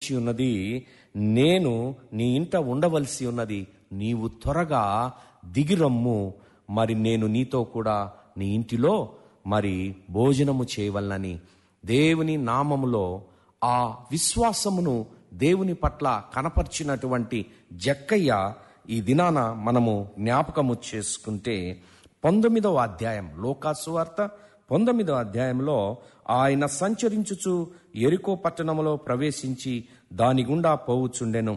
నిలిచి ఉన్నది నేను నీ ఇంట ఉండవలసి ఉన్నది నీవు త్వరగా దిగిరమ్ము మరి నేను నీతో కూడా నీ ఇంటిలో మరి భోజనము చేయవలనని దేవుని నామములో ఆ విశ్వాసమును దేవుని పట్ల కనపరిచినటువంటి జక్కయ్య ఈ దినాన మనము జ్ఞాపకము చేసుకుంటే పంతొమ్మిదవ అధ్యాయం లోకాసు వార్త పంతొమ్మిదవ అధ్యాయంలో ఆయన సంచరించుచు ఎరికో పట్టణములో ప్రవేశించి దాని గుండా పోవుచుండెను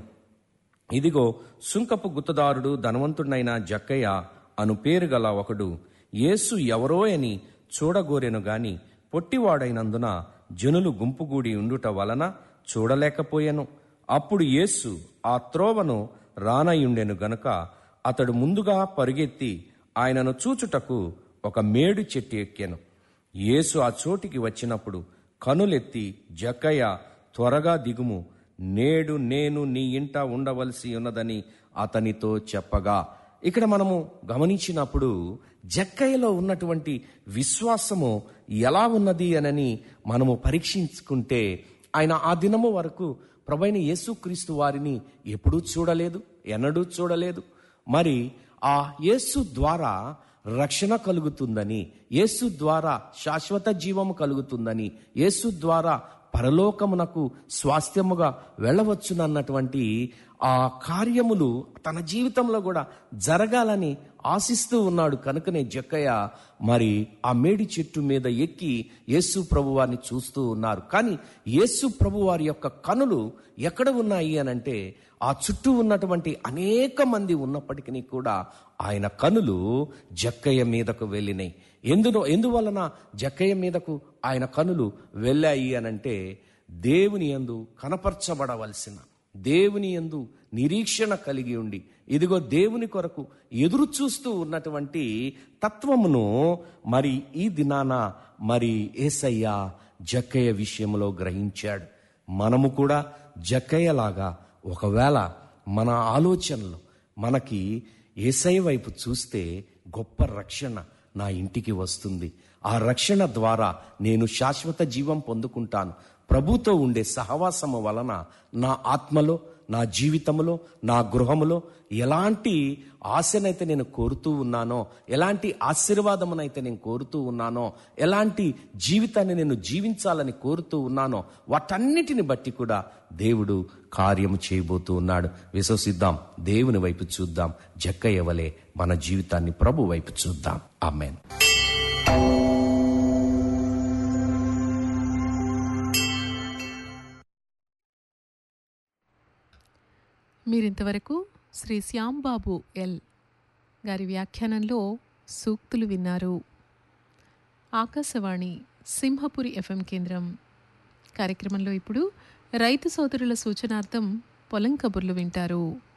ఇదిగో సుంకపు గుత్తదారుడు ధనవంతుడైన జక్కయ్య అను పేరు గల ఒకడు యేసు ఎవరో అని చూడగోరెను గాని పొట్టివాడైనందున జనులు గుంపుగూడి ఉండుట వలన చూడలేకపోయెను అప్పుడు యేసు ఆ త్రోవను రానయుండెను గనుక అతడు ముందుగా పరుగెత్తి ఆయనను చూచుటకు ఒక మేడు చెట్టు ఎక్కెను యేసు ఆ చోటికి వచ్చినప్పుడు కనులెత్తి జక్కయ్య త్వరగా దిగుము నేడు నేను నీ ఇంట ఉండవలసి ఉన్నదని అతనితో చెప్పగా ఇక్కడ మనము గమనించినప్పుడు జక్కయ్యలో ఉన్నటువంటి విశ్వాసము ఎలా ఉన్నది అనని మనము పరీక్షించుకుంటే ఆయన ఆ దినము వరకు ప్రభైన యేసుక్రీస్తు వారిని ఎప్పుడూ చూడలేదు ఎన్నడూ చూడలేదు మరి ఆ యేసు ద్వారా రక్షణ కలుగుతుందని యేసు ద్వారా శాశ్వత జీవము కలుగుతుందని యేసు ద్వారా పరలోకమునకు స్వాస్థ్యముగా వెళ్ళవచ్చునన్నటువంటి ఆ కార్యములు తన జీవితంలో కూడా జరగాలని ఆశిస్తూ ఉన్నాడు కనుకనే జక్కయ్య మరి ఆ మేడి చెట్టు మీద ఎక్కి యేసు ప్రభు వారిని చూస్తూ ఉన్నారు కానీ యేసు ప్రభు వారి యొక్క కనులు ఎక్కడ ఉన్నాయి అనంటే ఆ చుట్టూ ఉన్నటువంటి అనేక మంది ఉన్నప్పటికీ కూడా ఆయన కనులు జక్కయ్య మీదకు వెళ్ళినాయి ఎందులో ఎందువలన జక్కయ్య మీదకు ఆయన కనులు వెళ్ళాయి అనంటే దేవుని యందు కనపరచబడవలసిన దేవుని యందు నిరీక్షణ కలిగి ఉండి ఇదిగో దేవుని కొరకు ఎదురు చూస్తూ ఉన్నటువంటి తత్వమును మరి ఈ దినాన మరి ఏసయ్య జక్కయ్య విషయంలో గ్రహించాడు మనము కూడా జక్కయ్యలాగా ఒకవేళ మన ఆలోచనలు మనకి ఏసై వైపు చూస్తే గొప్ప రక్షణ నా ఇంటికి వస్తుంది ఆ రక్షణ ద్వారా నేను శాశ్వత జీవం పొందుకుంటాను ప్రభుతో ఉండే సహవాసము వలన నా ఆత్మలో నా జీవితంలో నా గృహములో ఎలాంటి ఆశనైతే నేను కోరుతూ ఉన్నానో ఎలాంటి ఆశీర్వాదమునైతే నేను కోరుతూ ఉన్నానో ఎలాంటి జీవితాన్ని నేను జీవించాలని కోరుతూ ఉన్నానో వాటన్నిటిని బట్టి కూడా దేవుడు కార్యము చేయబోతూ ఉన్నాడు విశ్వసిద్దాం దేవుని వైపు చూద్దాం జక్కయ్య వలె మన జీవితాన్ని ప్రభు వైపు చూద్దాం ఆమెన్ మీరింతవరకు శ్రీ శ్యాంబాబు ఎల్ గారి వ్యాఖ్యానంలో సూక్తులు విన్నారు ఆకాశవాణి సింహపురి ఎఫ్ఎం కేంద్రం కార్యక్రమంలో ఇప్పుడు రైతు సోదరుల సూచనార్థం పొలం కబుర్లు వింటారు